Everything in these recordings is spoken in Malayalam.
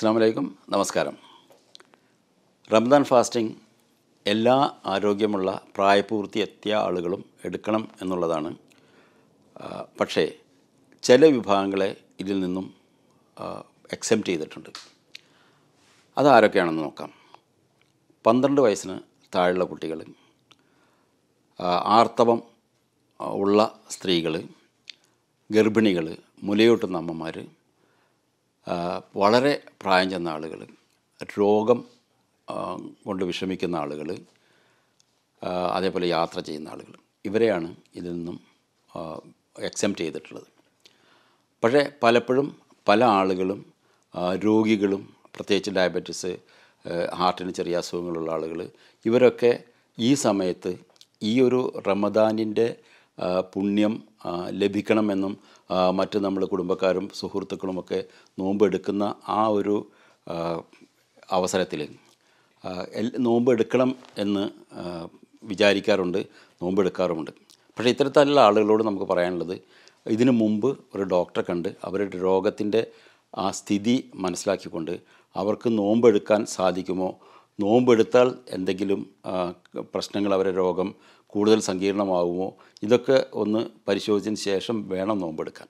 അസ്സാം വലൈക്കും നമസ്കാരം റംദാൻ ഫാസ്റ്റിംഗ് എല്ലാ ആരോഗ്യമുള്ള പ്രായപൂർത്തി എത്തിയ ആളുകളും എടുക്കണം എന്നുള്ളതാണ് ആ, പക്ഷേ ചില വിഭാഗങ്ങളെ ഇതിൽ നിന്നും എക്സെപ്റ്റ് ചെയ്തിട്ടുണ്ട് അതാരൊക്കെയാണെന്ന് നോക്കാം പന്ത്രണ്ട് വയസ്സിന് താഴെയുള്ള കുട്ടികൾ ആ, ആർത്തവം ആ, ഉള്ള സ്ത്രീകൾ ഗർഭിണികൾ മുലയൂട്ടുന്ന അമ്മമാർ ആ, വളരെ പ്രായം ചെന്ന ആളുകൾ രോഗം ആ, കൊണ്ട് വിഷമിക്കുന്ന ആളുകൾ ആ, അതേപോലെ യാത്ര ചെയ്യുന്ന ആളുകൾ ഇവരെയാണ് ഇതിൽ നിന്നും എക്സെപ്റ്റ് ചെയ്തിട്ടുള്ളത് പക്ഷേ പലപ്പോഴും പല ആളുകളും ആ, രോഗികളും പ്രത്യേകിച്ച് ഡയബറ്റിസ് ഹാർട്ടിന് ചെറിയ അസുഖങ്ങളുള്ള ആളുകൾ ഇവരൊക്കെ ഈ സമയത്ത് ഈ ഒരു റമദാനിൻ്റെ ആ, പുണ്യം ആ, ലഭിക്കണമെന്നും ആ, മറ്റ് നമ്മൾ കുടുംബക്കാരും സുഹൃത്തുക്കളുമൊക്കെ നോമ്പെടുക്കുന്ന ആ ഒരു ആ, അവസരത്തിൽ ആ, എൽ- നോമ്പെടുക്കണം എന്ന് ആ, വിചാരിക്കാറുണ്ട് നോമ്പെടുക്കാറുമുണ്ട് പക്ഷേ ഇത്തരത്തിലുള്ള ആളുകളോട് നമുക്ക് പറയാനുള്ളത് ഇതിനു മുമ്പ് ഒരു ഡോക്ടറെ കണ്ട് അവരുടെ രോഗത്തിൻ്റെ ആ സ്ഥിതി മനസ്സിലാക്കിക്കൊണ്ട് അവർക്ക് നോമ്പെടുക്കാൻ സാധിക്കുമോ നോമ്പെടുത്താൽ എന്തെങ്കിലും ആ, പ്രശ്നങ്ങൾ അവരുടെ രോഗം കൂടുതൽ സങ്കീർണമാകുമോ ഇതൊക്കെ ഒന്ന് പരിശോധിച്ചതിന് ശേഷം വേണം നോമ്പെടുക്കാൻ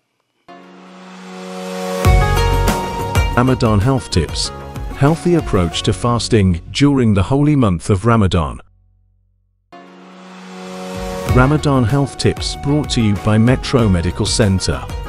Ramadan Health Tips Healthy approach to fasting during the holy month of Ramadan. Ramadan Health Tips brought to you by Metro Medical Center.